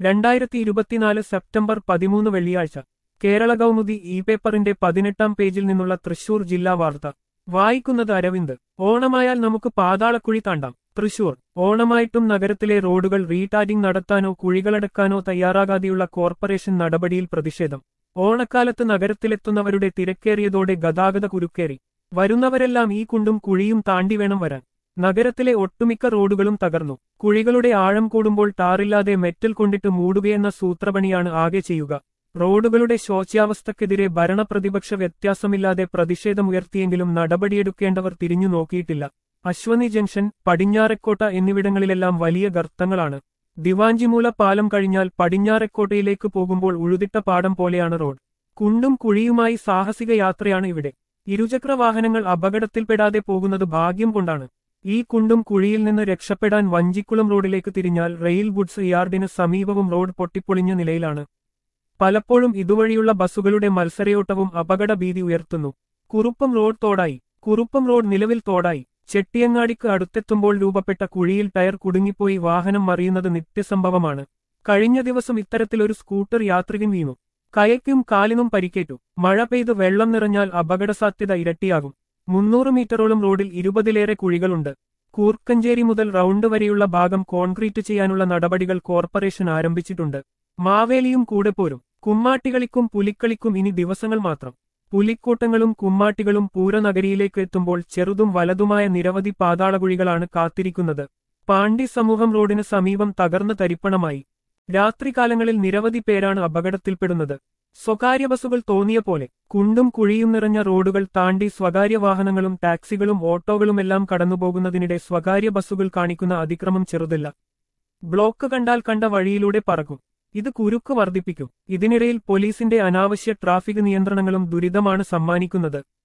രണ്ടായിരത്തി ഇരുപത്തിനാല് സെപ്റ്റംബർ പതിമൂന്ന് വെള്ളിയാഴ്ച കേരള കൗമുദി ഇ പേപ്പറിന്റെ പതിനെട്ടാം പേജിൽ നിന്നുള്ള തൃശൂർ ജില്ലാ വാർത്ത വായിക്കുന്നത് അരവിന്ദ് ഓണമായാൽ നമുക്ക് പാതാളക്കുഴി താണ്ടാം തൃശൂർ ഓണമായിട്ടും നഗരത്തിലെ റോഡുകൾ റീടാരിംഗ് നടത്താനോ കുഴികളടക്കാനോ തയ്യാറാകാതെയുള്ള കോർപ്പറേഷൻ നടപടിയിൽ പ്രതിഷേധം ഓണക്കാലത്ത് നഗരത്തിലെത്തുന്നവരുടെ തിരക്കേറിയതോടെ ഗതാഗത കുരുക്കേറി വരുന്നവരെല്ലാം ഈ കുണ്ടും കുഴിയും താണ്ടി വേണം വരാൻ നഗരത്തിലെ ഒട്ടുമിക്ക റോഡുകളും തകർന്നു കുഴികളുടെ ആഴം കൂടുമ്പോൾ ടാറില്ലാതെ മെറ്റൽ കൊണ്ടിട്ട് മൂടുകയെന്ന സൂത്രപണിയാണ് ആകെ ചെയ്യുക റോഡുകളുടെ ശോച്യാവസ്ഥക്കെതിരെ ഭരണപ്രതിപക്ഷ വ്യത്യാസമില്ലാതെ പ്രതിഷേധമുയർത്തിയെങ്കിലും നടപടിയെടുക്കേണ്ടവർ തിരിഞ്ഞു നോക്കിയിട്ടില്ല അശ്വനി ജംഗ്ഷൻ പടിഞ്ഞാറക്കോട്ട എന്നിവിടങ്ങളിലെല്ലാം വലിയ ഗർത്തങ്ങളാണ് ദിവാഞ്ചിമൂല പാലം കഴിഞ്ഞാൽ പടിഞ്ഞാറക്കോട്ടയിലേക്ക് പോകുമ്പോൾ ഉഴുതിട്ട പാടം പോലെയാണ് റോഡ് കുണ്ടും കുഴിയുമായി സാഹസിക യാത്രയാണ് ഇവിടെ ഇരുചക്ര വാഹനങ്ങൾ അപകടത്തിൽപ്പെടാതെ പോകുന്നത് ഭാഗ്യം കൊണ്ടാണ് ഈ കുണ്ടും കുഴിയിൽ നിന്ന് രക്ഷപ്പെടാൻ വഞ്ചിക്കുളം റോഡിലേക്ക് തിരിഞ്ഞാൽ റെയിൽ ഗുഡ്സ് യാർഡിന് സമീപവും റോഡ് പൊട്ടിപ്പൊളിഞ്ഞ നിലയിലാണ് പലപ്പോഴും ഇതുവഴിയുള്ള ബസ്സുകളുടെ മത്സരയോട്ടവും അപകട ഭീതി ഉയർത്തുന്നു കുറുപ്പം റോഡ് തോടായി കുറുപ്പം റോഡ് നിലവിൽ തോടായി ചെട്ടിയങ്ങാടിക്ക് അടുത്തെത്തുമ്പോൾ രൂപപ്പെട്ട കുഴിയിൽ ടയർ കുടുങ്ങിപ്പോയി വാഹനം മറിയുന്നത് നിത്യസംഭവമാണ് കഴിഞ്ഞ ദിവസം ഇത്തരത്തിലൊരു സ്കൂട്ടർ യാത്രികൻ വീണു കയയ്ക്കും കാലിനും പരിക്കേറ്റു മഴ പെയ്ത് വെള്ളം നിറഞ്ഞാൽ അപകടസാധ്യത ഇരട്ടിയാകും മുന്നൂറ് മീറ്ററോളം റോഡിൽ ഇരുപതിലേറെ കുഴികളുണ്ട് കൂർക്കഞ്ചേരി മുതൽ റൗണ്ട് വരെയുള്ള ഭാഗം കോൺക്രീറ്റ് ചെയ്യാനുള്ള നടപടികൾ കോർപ്പറേഷൻ ആരംഭിച്ചിട്ടുണ്ട് മാവേലിയും കൂടെ പോരും കുമ്മാട്ടികളിക്കും പുലിക്കളിക്കും ഇനി ദിവസങ്ങൾ മാത്രം പുലിക്കൂട്ടങ്ങളും കുമ്മാട്ടികളും പൂരനഗരിയിലേക്ക് എത്തുമ്പോൾ ചെറുതും വലതുമായ നിരവധി പാതാളകുഴികളാണ് കാത്തിരിക്കുന്നത് പാണ്ഡി സമൂഹം റോഡിന് സമീപം തകർന്ന് തരിപ്പണമായി രാത്രികാലങ്ങളിൽ നിരവധി പേരാണ് അപകടത്തിൽപ്പെടുന്നത് സ്വകാര്യ ബസ്സുകൾ തോന്നിയ പോലെ കുണ്ടും കുഴിയും നിറഞ്ഞ റോഡുകൾ താണ്ടി സ്വകാര്യ വാഹനങ്ങളും ടാക്സികളും ഓട്ടോകളുമെല്ലാം കടന്നുപോകുന്നതിനിടെ സ്വകാര്യ ബസ്സുകൾ കാണിക്കുന്ന അതിക്രമം ചെറുതല്ല ബ്ലോക്ക് കണ്ടാൽ കണ്ട വഴിയിലൂടെ പറക്കും ഇത് കുരുക്ക് വർദ്ധിപ്പിക്കും ഇതിനിടയിൽ പോലീസിന്റെ അനാവശ്യ ട്രാഫിക് നിയന്ത്രണങ്ങളും ദുരിതമാണ് സമ്മാനിക്കുന്നത്